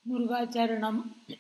முருகாச்சரணம்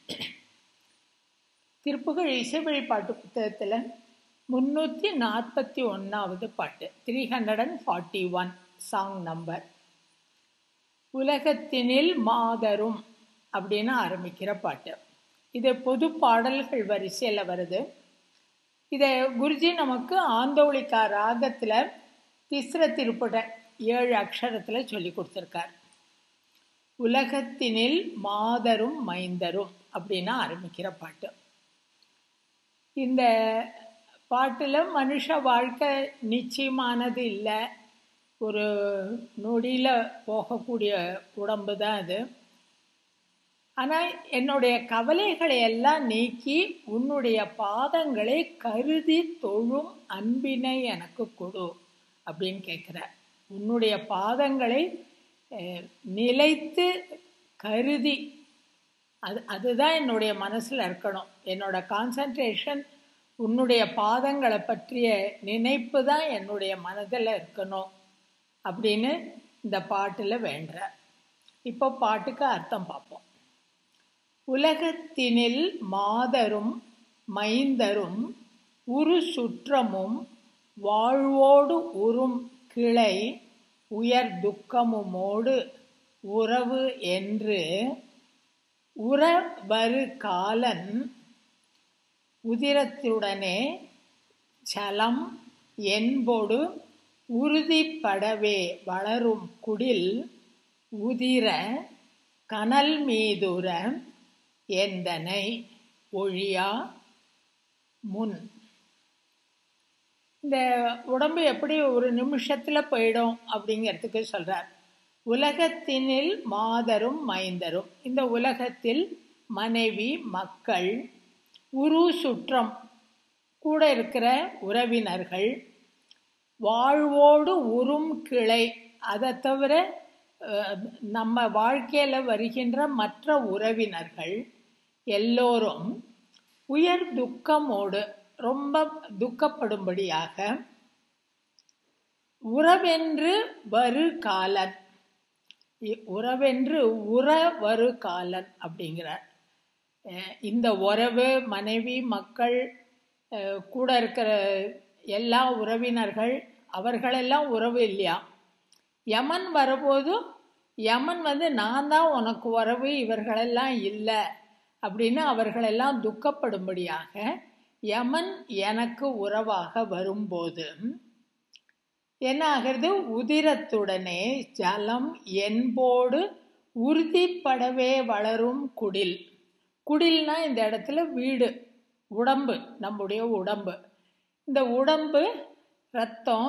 திருப்புகழ் இசை வழிபாட்டு புத்தகத்தில் முந்நூற்றி நாற்பத்தி ஒன்றாவது பாட்டு three hundred and forty one song number உலகத்தினில் மாதரும் அப்படின்னு ஆரம்பிக்கிற பாட்டு இது பொது பாடல்கள் வரிசையில் வருது இதை குருஜி நமக்கு ஆந்தோளிக்கா ராகத்தில் திஸ்ர திருப்புட ஏழு அக்ஷரத்தில் சொல்லி கொடுத்துருக்கார் உலகத்தினில் மாதரும் மைந்தரும் அப்படின்னு ஆரம்பிக்கிற பாட்டு இந்த பாட்டில் மனுஷ வாழ்க்கை நிச்சயமானது இல்லை ஒரு நொடியில் போகக்கூடிய உடம்பு தான் அது ஆனால் என்னுடைய கவலைகளை எல்லாம் நீக்கி உன்னுடைய பாதங்களை கருதி தொழும் அன்பினை எனக்கு கொடு அப்படின்னு கேட்குற உன்னுடைய பாதங்களை நிலைத்து கருதி அது அதுதான் என்னுடைய மனசில் இருக்கணும் என்னோட கான்சன்ட்ரேஷன் உன்னுடைய பாதங்களை பற்றிய நினைப்பு தான் என்னுடைய மனதில் இருக்கணும் அப்படின்னு இந்த பாட்டில் வேண்டுற இப்போ பாட்டுக்கு அர்த்தம் பார்ப்போம் உலகத்தினில் மாதரும் மைந்தரும் உரு சுற்றமும் வாழ்வோடு உறும் கிளை உயர் துக்கமுமோடு உறவு என்று உறவரு காலன் உதிரத்துடனே சலம் என்பொடு உறுதிப்படவே வளரும் குடில் உதிர கனல் மீதுர எந்தனை ஒழியா முன் இந்த உடம்பு எப்படி ஒரு நிமிஷத்தில் போயிடும் அப்படிங்கிறதுக்கு சொல்கிறார் உலகத்தினில் மாதரும் மைந்தரும் இந்த உலகத்தில் மனைவி மக்கள் உரு சுற்றம் கூட இருக்கிற உறவினர்கள் வாழ்வோடு உறும் கிளை அதை தவிர நம்ம வாழ்க்கையில் வருகின்ற மற்ற உறவினர்கள் எல்லோரும் உயர் துக்கமோடு ரொம்ப துக்கப்படும்படியாக உறவென்று வரு காலன் உறவென்று உற வரு காலன் அப்படிங்கிறார் இந்த உறவு மனைவி மக்கள் கூட இருக்கிற எல்லா உறவினர்கள் அவர்களெல்லாம் உறவு இல்லையா யமன் வரபோதும் யமன் வந்து நான் தான் உனக்கு உறவு இவர்களெல்லாம் இல்லை அப்படின்னு அவர்களெல்லாம் துக்கப்படும்படியாக யமன் எனக்கு உறவாக வரும்போது என்ன ஆகிறது உதிரத்துடனே ஜலம் என்போடு உறுதிப்படவே வளரும் குடில் குடில்னா இந்த இடத்துல வீடு உடம்பு நம்முடைய உடம்பு இந்த உடம்பு ரத்தம்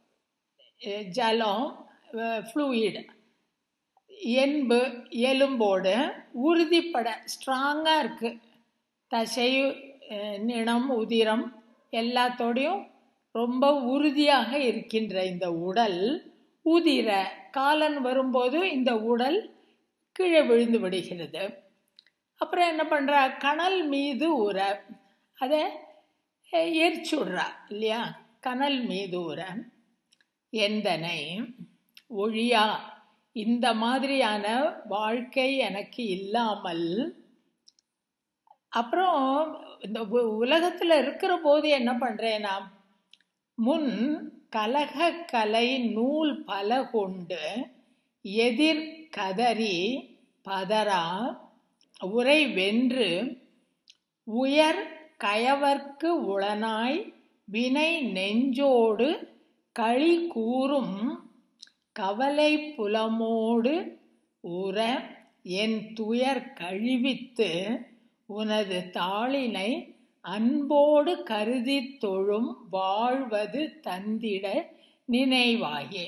ஜலம் ஃப்ளூயிடு என்பு எலும்போடு உறுதிப்பட ஸ்ட்ராங்காக இருக்குது தசை நிணம் உதிரம் எல்லாத்தோடையும் ரொம்ப உறுதியாக இருக்கின்ற இந்த உடல் உதிர காலன் வரும்போது இந்த உடல் கீழே விழுந்து விடுகிறது அப்புறம் என்ன பண்ணுறா கனல் மீது உர அதை எரிச்சு விட்றா இல்லையா கனல் மீது உர எந்தனை ஒழியா இந்த மாதிரியான வாழ்க்கை எனக்கு இல்லாமல் அப்புறம் இந்த உலகத்தில் இருக்கிற போது என்ன பண்ணுறேன்னா முன் கலக கலை நூல் பல கொண்டு எதிர் கதறி பதரா உரை வென்று உயர் கயவர்க்கு உளனாய் வினை நெஞ்சோடு களி கூறும் கவலை புலமோடு உற என் துயர் கழிவித்து உனது தாளினை அன்போடு கருதி தொழும் வாழ்வது தந்திட நினைவாயே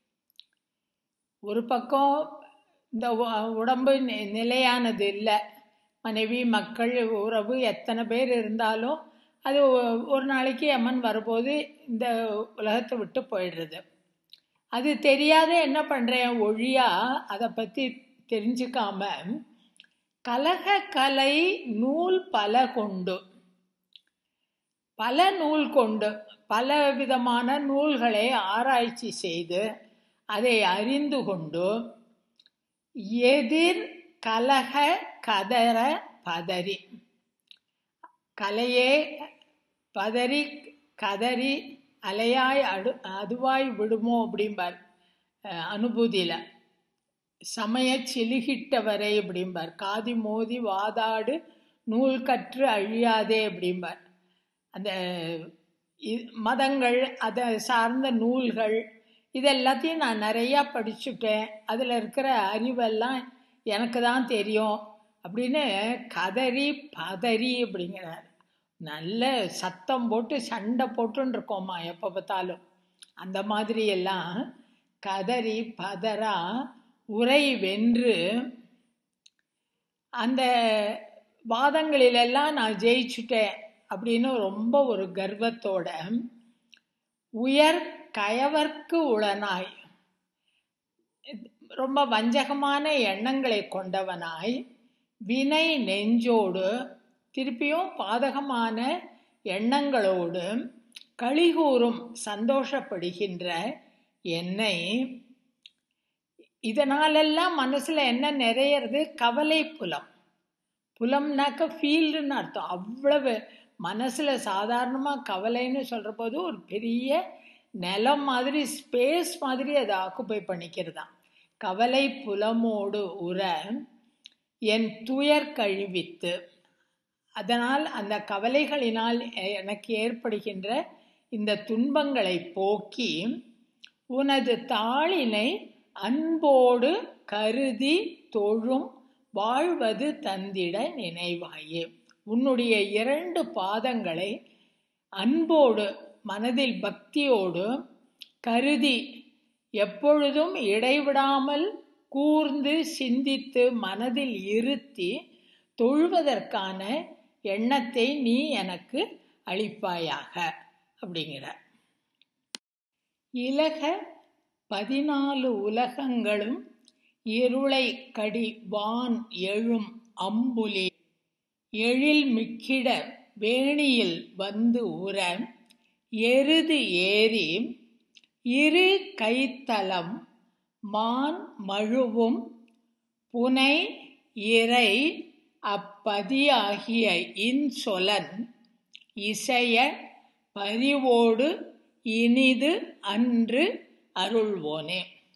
ஒரு பக்கம் இந்த உடம்பு நிலையானது இல்லை மனைவி மக்கள் உறவு எத்தனை பேர் இருந்தாலும் அது ஒரு நாளைக்கு அம்மன் வரும்போது இந்த உலகத்தை விட்டு போயிடுறது அது தெரியாத என்ன பண்ணுறேன் ஒழியா அதை பற்றி தெரிஞ்சுக்காம கலக கலை நூல் பல கொண்டு பல நூல் கொண்டு பல விதமான நூல்களை ஆராய்ச்சி செய்து அதை அறிந்து கொண்டு எதிர் கலக கதற பதறி கலையே பதறி கதறி அலையாய் அடு அதுவாய் விடுமோ அப்படிம்பார் அஹ், அனுபூதியில சமய சிலுகிட்டவரை அப்படிம்பார் காதி மோதி வாதாடு நூல் கற்று அழியாதே அப்படிம்பார் அந்த இ- மதங்கள் அதை சார்ந்த நூல்கள் இது எல்லாத்தையும் நான் நிறையா படிச்சுட்டேன் அதில் இருக்கிற அறிவெல்லாம் எனக்கு தான் தெரியும் அப்படின்னு கதறி பதறி அப்படிங்கிறார் நல்ல சத்தம் போட்டு சண்டை போட்டுன்னு இருக்கோம்மா எப்போ பார்த்தாலும் அந்த மாதிரி எல்லாம் கதறி பதறா உரை வென்று அந்த வாதங்களிலெல்லாம் நான் ஜெயிச்சுட்டேன் அப்படின்னு ரொம்ப ஒரு கர்வத்தோட உயர் கயவர்க்கு உளனாய் ரொம்ப வஞ்சகமான எண்ணங்களை கொண்டவனாய் வினை நெஞ்சோடு திருப்பியும் பாதகமான எண்ணங்களோடு களிகூறும் சந்தோஷப்படுகின்ற என்னை இதனாலெல்லாம் மனசுல என்ன நிறையிறது கவலை புலம் புலம்னாக்க ஃபீல்டுன்னு அர்த்தம் அவ்வளவு மனசுல சாதாரணமா கவலைன்னு சொல்ற போது ஒரு பெரிய நிலம் மாதிரி ஸ்பேஸ் மாதிரி அதை ஆக்குப்பை பண்ணிக்கிறதாம் கவலை புலமோடு உற என் துயர் கழிவித்து அதனால் அந்த கவலைகளினால் எனக்கு ஏற்படுகின்ற இந்த துன்பங்களை போக்கி உனது தாளினை அன்போடு கருதி தொழும் வாழ்வது தந்திட நினைவாயே உன்னுடைய இரண்டு பாதங்களை அன்போடு மனதில் பக்தியோடு கருதி எப்பொழுதும் இடைவிடாமல் கூர்ந்து சிந்தித்து மனதில் இருத்தி தொழுவதற்கான எண்ணத்தை நீ எனக்கு அளிப்பாயாக அப்படிங்கிறார் இலக பதினாலு உலகங்களும் இருளை கடி வான் எழும் அம்புலி எழில் மிக்கிட வேணியில் வந்து உற எருது ஏறி இரு கைத்தலம் மான் மழுவும் புனை இறை அப்பதியாகிய இன்சொலன் இசைய பரிவோடு இனிது அன்று அருள்வோனே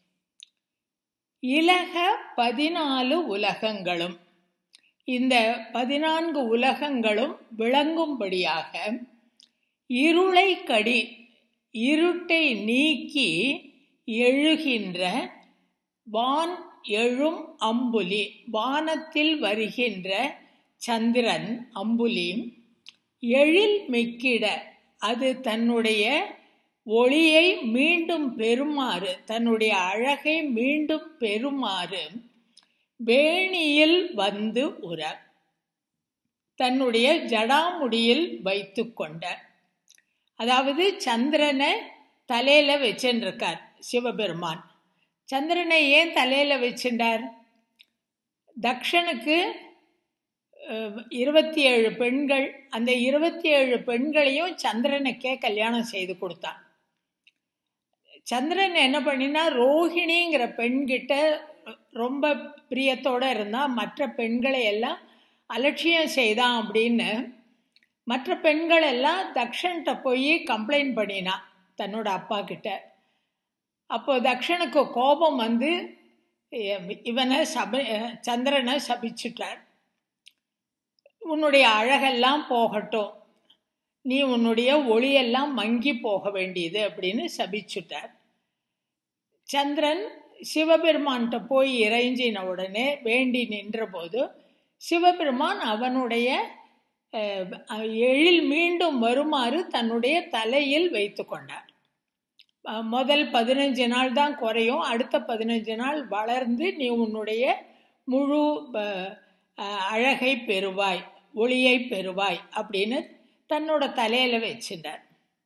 இலக பதினாலு உலகங்களும் இந்த பதினான்கு உலகங்களும் விளங்கும்படியாக இருளை கடி இருட்டை நீக்கி எழுகின்ற வான் எழும் அம்புலி வானத்தில் வருகின்ற சந்திரன் அம்புலி எழில் மிக்கிட அது தன்னுடைய ஒளியை மீண்டும் பெறுமாறு தன்னுடைய அழகை மீண்டும் பெறுமாறு வேணியில் வந்து உற தன்னுடைய ஜடாமுடியில் வைத்து கொண்ட அதாவது சந்திரனை தலையில வச்சுருக்கார் சிவபெருமான் சந்திரனை ஏன் தலையில வச்சுட்டார் தக்ஷனுக்கு இருபத்தி ஏழு பெண்கள் அந்த இருபத்தி ஏழு பெண்களையும் சந்திரனுக்கே கல்யாணம் செய்து கொடுத்தான் சந்திரன் என்ன பண்ணினா ரோஹிணிங்கிற பெண்கிட்ட ரொம்ப பிரியத்தோட இருந்தான் மற்ற பெண்களை எல்லாம் அலட்சியம் செய்தான் அப்படின்னு மற்ற பெண்கள் எல்லாம் தக்ஷன்கிட்ட போய் கம்ப்ளைண்ட் பண்ணினான் தன்னோட அப்பா கிட்ட அப்போ தக்ஷனுக்கு கோபம் வந்து இவனை சப சந்திரனை சபிச்சுட்டார் உன்னுடைய அழகெல்லாம் போகட்டும் நீ உன்னுடைய ஒளியெல்லாம் மங்கி போக வேண்டியது அப்படின்னு சபிச்சுட்டார் சந்திரன் சிவபெருமான்கிட்ட போய் இறைஞ்சின உடனே வேண்டி நின்றபோது சிவபெருமான் அவனுடைய எழில் மீண்டும் வருமாறு தன்னுடைய தலையில் வைத்து கொண்டார் முதல் பதினஞ்சு நாள் தான் குறையும் அடுத்த பதினஞ்சு நாள் வளர்ந்து நீ உன்னுடைய முழு அழகை பெறுவாய் ஒளியை பெறுவாய் அப்படின்னு தன்னோட தலையில வச்சிட்டார்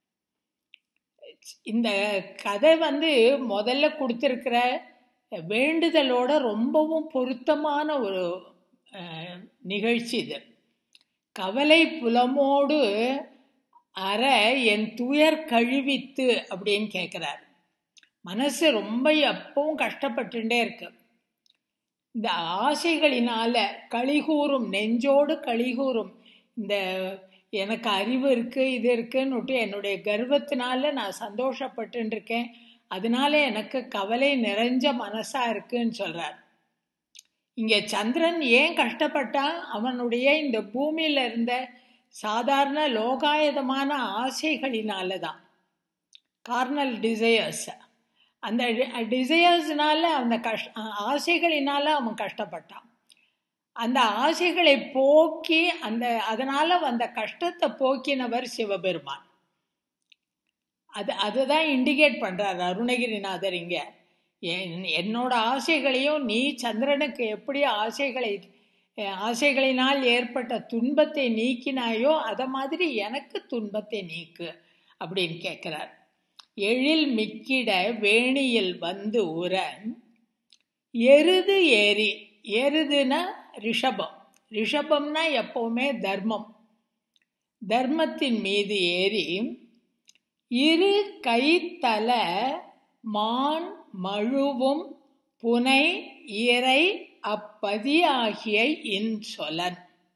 இந்த கதை வந்து முதல்ல கொடுத்துருக்கிற வேண்டுதலோட ரொம்பவும் பொருத்தமான ஒரு நிகழ்ச்சி இது கவலை புலமோடு அற என் துயர் கழுவித்து அப்படின்னு கேட்குறார் மனசு ரொம்ப எப்பவும் கஷ்டப்பட்டுட்டே இருக்கு இந்த ஆசைகளினால கழிகூறும் நெஞ்சோடு கழிகூறும் இந்த எனக்கு அறிவு இருக்கு இது இருக்குன்னு என்னுடைய கர்வத்தினால நான் சந்தோஷப்பட்டு இருக்கேன் அதனால எனக்கு கவலை நிறைஞ்ச மனசா இருக்குன்னு சொல்றார் இங்க சந்திரன் ஏன் கஷ்டப்பட்டான் அவனுடைய இந்த பூமியில இருந்த சாதாரண லோகாயதமான ஆசைகளினால தான் கார்னல் டிசையர்ஸ் அந்த டிசையர்ஸ்னால அந்த கஷ் ஆசைகளினால அவன் கஷ்டப்பட்டான் அந்த ஆசைகளை போக்கி அந்த அதனால வந்த கஷ்டத்தை போக்கினவர் சிவபெருமான் அது அதுதான் இண்டிகேட் பண்றார் அருணகிரிநாதர் இங்க என்னோட ஆசைகளையும் நீ சந்திரனுக்கு எப்படி ஆசைகளை ஆசைகளினால் ஏற்பட்ட துன்பத்தை நீக்கினாயோ அதை மாதிரி எனக்கு துன்பத்தை நீக்கு அப்படின்னு கேட்கிறார் எழில் மிக்கிட வேணியில் வந்து உர எருது ஏறி எருதுனா ரிஷபம் ரிஷபம்னா எப்பவுமே தர்மம் தர்மத்தின் மீது ஏறி இரு கைத்தல மான் மழுவும் புனை இறை அப்பதி ஆகிய இன்சொலன்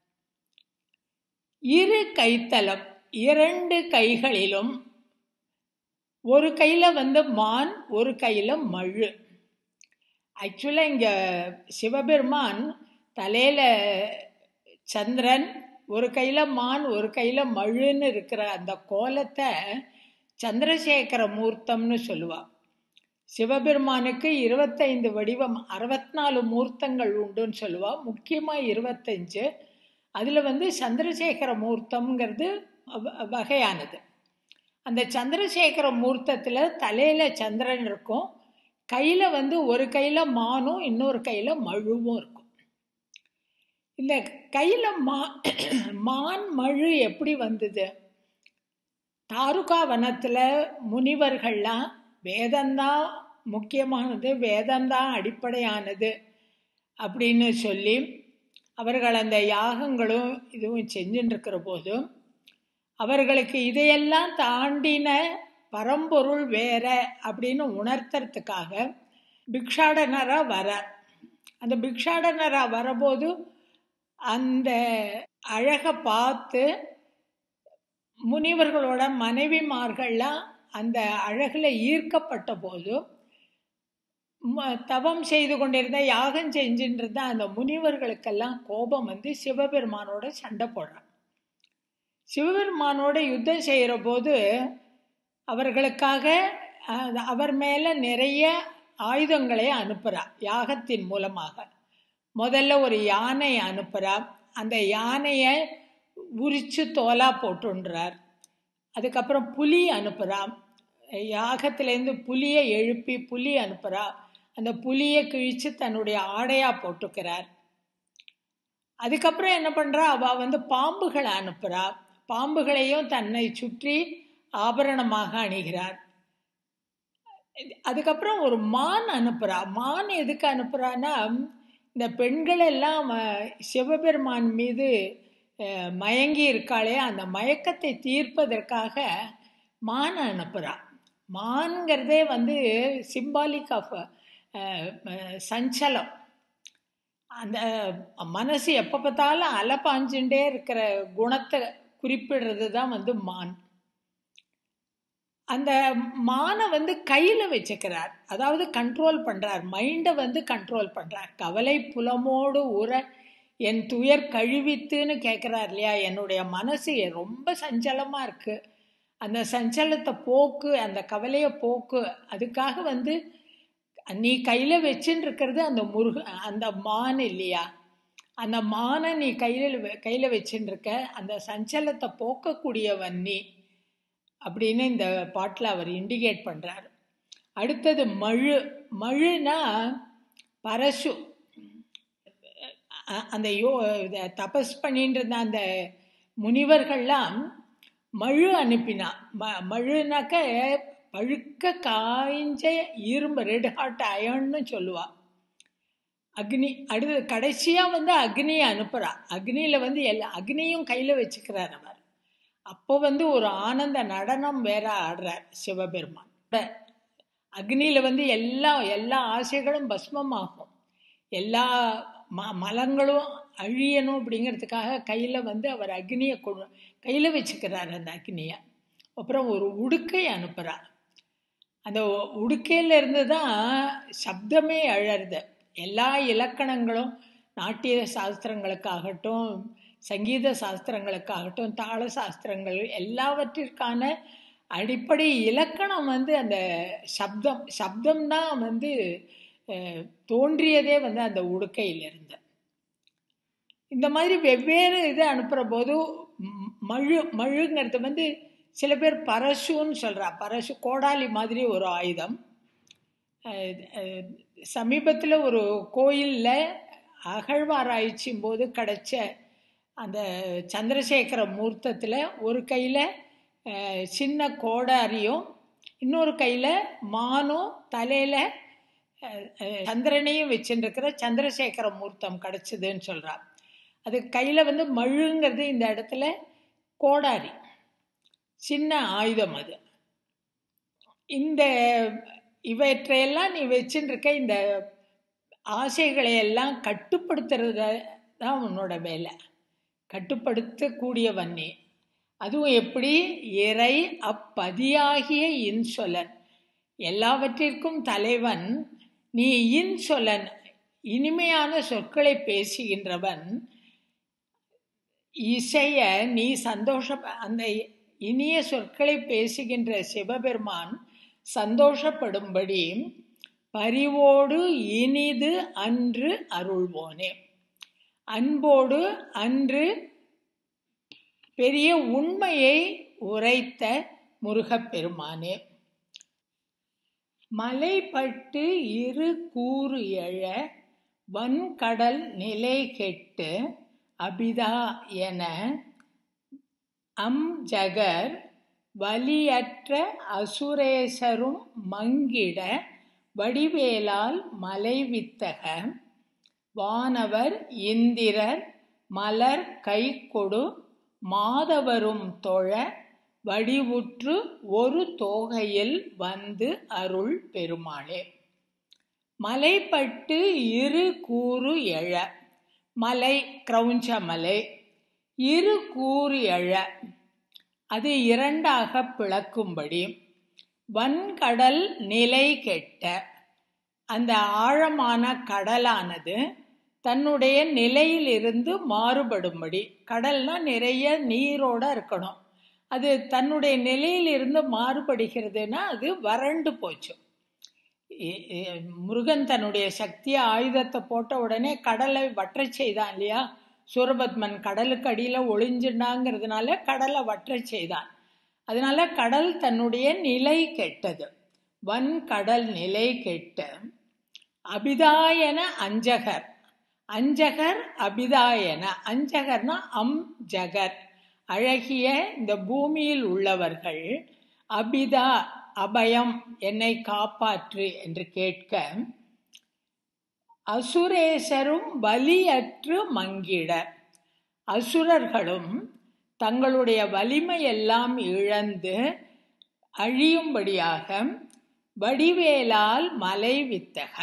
இரு கைத்தலம் இரண்டு கைகளிலும் ஒரு கையில வந்து மான் ஒரு கையில மழு ஆக்சுவலாக இங்க சிவபெருமான் தலையில சந்திரன் ஒரு கையில மான் ஒரு கையில மழுன்னு இருக்கிற அந்த கோலத்தை சந்திரசேகர மூர்த்தம்னு சொல்லுவா சிவபெருமானுக்கு இருபத்தைந்து வடிவம் அறுபத்தி நாலு மூர்த்தங்கள் உண்டுன்னு சொல்லுவா முக்கியமாக இருபத்தஞ்சு அதில் வந்து சந்திரசேகர மூர்த்தம்ங்கிறது வகையானது அந்த சந்திரசேகர மூர்த்தத்தில் தலையில் சந்திரன் இருக்கும் கையில் வந்து ஒரு கையில் மானும் இன்னொரு கையில் மழுவும் இருக்கும் இந்த கையில் மா மான் மழு எப்படி வந்தது தாருகா வனத்தில் முனிவர்கள்லாம் வேதம்தான் முக்கியமானது வேதம்தான் அடிப்படையானது அப்படின்னு சொல்லி அவர்கள் அந்த யாகங்களும் இதுவும் செஞ்சுட்டு இருக்கிற போதும் அவர்களுக்கு இதையெல்லாம் தாண்டின பரம்பொருள் வேற அப்படின்னு உணர்த்துறதுக்காக பிக்ஷாடனராக வர அந்த பிக்ஷாடனராக வரபோது அந்த அழகை பார்த்து முனிவர்களோட மனைவிமார்கள்லாம் அந்த அழகில் ஈர்க்கப்பட்ட போதும் தவம் செய்து கொண்டிருந்த யாகம் செஞ்சுட்டு அந்த முனிவர்களுக்கெல்லாம் கோபம் வந்து சிவபெருமானோட சண்டை போடுறான் சிவபெருமானோட யுத்தம் செய்கிற போது அவர்களுக்காக அவர் மேலே நிறைய ஆயுதங்களை அனுப்புகிறா யாகத்தின் மூலமாக முதல்ல ஒரு யானை அனுப்புகிறா அந்த யானையை உரிச்சு தோலா போட்டுன்றார் அதுக்கப்புறம் புலி அனுப்புகிறா யாகத்திலேருந்து புலியை எழுப்பி புலி அனுப்புகிறா அந்த புலியை கிழித்து தன்னுடைய ஆடையாக போட்டுக்கிறார் அதுக்கப்புறம் என்ன பண்ணுறா அவள் வந்து பாம்புகளை அனுப்புகிறா பாம்புகளையும் தன்னை சுற்றி ஆபரணமாக அணிகிறார் அதுக்கப்புறம் ஒரு மான் அனுப்புகிறா மான் எதுக்கு அனுப்புகிறான்னா இந்த பெண்கள் எல்லாம் சிவபெருமான் மீது மயங்கி இருக்காளே அந்த மயக்கத்தை தீர்ப்பதற்காக மான் அனுப்புகிறா மான்கிறதே வந்து சிம்பாலிக் ஆஃப் சஞ்சலம் அந்த மனசு எப்போ பார்த்தாலும் அலப்பாஞ்சுட்டே இருக்கிற குணத்தை குறிப்பிடுறது தான் வந்து மான் அந்த மானை வந்து கையில் வச்சுக்கிறார் அதாவது கண்ட்ரோல் பண்ணுறார் மைண்டை வந்து கண்ட்ரோல் பண்ணுறார் கவலை புலமோடு உற என் துயர் கழுவித்துன்னு கேட்குறார் இல்லையா என்னுடைய மனசு ரொம்ப சஞ்சலமாக இருக்குது அந்த சஞ்சலத்தை போக்கு அந்த கவலையை போக்கு அதுக்காக வந்து நீ கையில் வச்சுன்னு இருக்கிறது அந்த முருக அந்த மான் இல்லையா அந்த மானை நீ கையில் கையில் வச்சுன்னு இருக்க அந்த சஞ்சலத்தை போக்கக்கூடியவன் நீ அப்படின்னு இந்த பாட்டில் அவர் இண்டிகேட் பண்ணுறார் அடுத்தது மழு மழுனா பரசு அந்த யோ தபஸ் பண்ணிட்டு இருந்த அந்த முனிவர்கள்லாம் மழு அனுப்பினா ம மழுனாக்க பழுக்க காய்ஞ்ச இரும்பு ரெட் ஹாட் அயன்னு சொல்லுவா அக்னி அடுத்து கடைசியாக வந்து அக்னியை அனுப்புகிறா அக்னியில் வந்து எல்லா அக்னியும் கையில் வச்சுக்கிறார் அவர் அப்போ வந்து ஒரு ஆனந்த நடனம் வேற ஆடுறார் சிவபெருமான் அக்னியில் வந்து எல்லா எல்லா ஆசைகளும் பஸ்மமாகும் எல்லா ம மலங்களும் அழியணும் அப்படிங்கிறதுக்காக கையில் வந்து அவர் அக்னியை கொடு கையில் வச்சுக்கிறார் அந்த அக்னியை அப்புறம் ஒரு உடுக்கை அனுப்புகிறார் அந்த உடுக்கையிலிருந்து தான் சப்தமே அழறது எல்லா இலக்கணங்களும் நாட்டிய சாஸ்திரங்களுக்காகட்டும் சங்கீத சாஸ்திரங்களுக்காகட்டும் தாள சாஸ்திரங்கள் எல்லாவற்றிற்கான அடிப்படை இலக்கணம் வந்து அந்த சப்தம் சப்தம் தான் வந்து தோன்றியதே வந்து அந்த உடுக்கையிலிருந்து இந்த மாதிரி வெவ்வேறு இது அனுப்புகிற போது மழு மழுங்கிறது வந்து சில பேர் பரசுன்னு சொல்கிறா பரசு கோடாலி மாதிரி ஒரு ஆயுதம் சமீபத்தில் ஒரு கோயிலில் அகழ்வாராய்ச்சியும் போது கிடைச்ச அந்த சந்திரசேகர மூர்த்தத்தில் ஒரு கையில் சின்ன கோடாரியும் இன்னொரு கையில் மானும் தலையில் சந்திரனையும் வச்சுருக்கிற சந்திரசேகர மூர்த்தம் கிடச்சிதுன்னு சொல்கிறா அது கையில் வந்து மழுங்கிறது இந்த இடத்துல கோடாரி சின்ன ஆயுதம் அது இந்த இவற்றையெல்லாம் நீ வச்சுருக்க இந்த ஆசைகளை எல்லாம் கட்டுப்படுத்துறது தான் உன்னோட வேலை கட்டுப்படுத்தக்கூடியவன் நீ அதுவும் எப்படி இறை அப்பதியாகிய இன்சொலன் எல்லாவற்றிற்கும் தலைவன் நீ இன்சொலன் இனிமையான சொற்களை பேசுகின்றவன் இசைய நீ சந்தோஷ அந்த இனிய சொற்களை பேசுகின்ற சிவபெருமான் சந்தோஷப்படும்படி பரிவோடு இனிது அன்று அருள்வோனே அன்போடு அன்று பெரிய உண்மையை உரைத்த முருகப்பெருமானே மலைப்பட்டு இரு கூறு எழ வன்கடல் நிலை கெட்டு அபிதா என அம் ஜகர் வலியற்ற அசுரேசரும் மங்கிட வடிவேலால் மலைவித்தக வானவர் இந்திரர் மலர் கை கொடு மாதவரும் தொழ வடிவுற்று ஒரு தோகையில் வந்து அருள் பெருமாளே மலைப்பட்டு இரு கூறு எழ மலை கிரௌஞ்ச மலை இரு கூறு எழ அது இரண்டாக பிளக்கும்படி வன்கடல் நிலை கெட்ட அந்த ஆழமான கடலானது தன்னுடைய நிலையிலிருந்து மாறுபடும்படி கடல்னா நிறைய நீரோட இருக்கணும் அது தன்னுடைய நிலையிலிருந்து மாறுபடுகிறதுனா அது வறண்டு போச்சு முருகன் தன்னுடைய சக்திய ஆயுதத்தை போட்ட உடனே கடலை வற்றச் செய்தான் இல்லையா சூரபத்மன் கடலுக்கு அடியில் ஒளிஞ்சுண்டாங்கிறதுனால கடலை வற்றச் செய்தான் அதனால கடல் தன்னுடைய நிலை கெட்டது வன் கடல் நிலை கெட்ட அபிதாயன அஞ்சகர் அஞ்சகர் அபிதாயன அஞ்சகர்னா அம் ஜகர் அழகிய இந்த பூமியில் உள்ளவர்கள் அபிதா அபயம் என்னை காப்பாற்று என்று கேட்க அசுரேசரும் வலியற்று மங்கிட அசுரர்களும் தங்களுடைய வலிமையெல்லாம் இழந்து அழியும்படியாக வடிவேலால் மலை வித்தக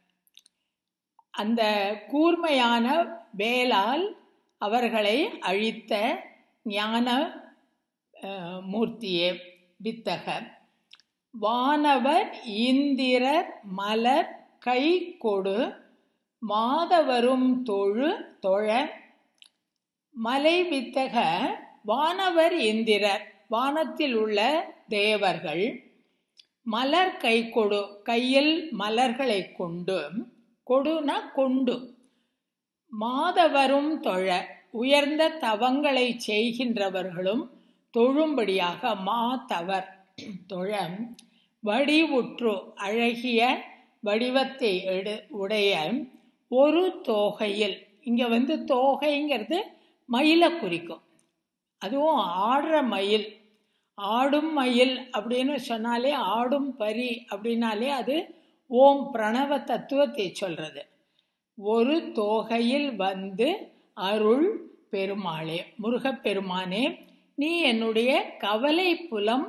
அந்த கூர்மையான வேலால் அவர்களை அழித்த ஞான மூர்த்தியே வித்தக வானவர் இந்திரர் மலர் கை கொடு மாதவரும் தொழு தொழ மலை வித்தக வானவர் இந்திரர் வானத்தில் உள்ள தேவர்கள் மலர் கை கொடு கையில் மலர்களை கொண்டு கொடுனா கொண்டு மாதவரும் தொழ உயர்ந்த தவங்களை செய்கின்றவர்களும் தொழும்படியாக மா தவர் தொழ வடிவுற்று அழகிய வடிவத்தை எடு உடைய ஒரு தோகையில் இங்கே வந்து தோகைங்கிறது மயிலை குறிக்கும் அதுவும் ஆடுற மயில் ஆடும் மயில் அப்படின்னு சொன்னாலே ஆடும் பரி அப்படின்னாலே அது ஓம் பிரணவ தத்துவத்தை சொல்றது ஒரு தோகையில் வந்து அருள் பெருமாளே முருகப்பெருமானே நீ என்னுடைய கவலை புலம்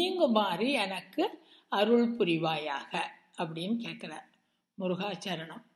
நீங்குமாறு எனக்கு அருள் புரிவாயாக அப்படின்னு கேட்குறார் முருகாச்சரணம்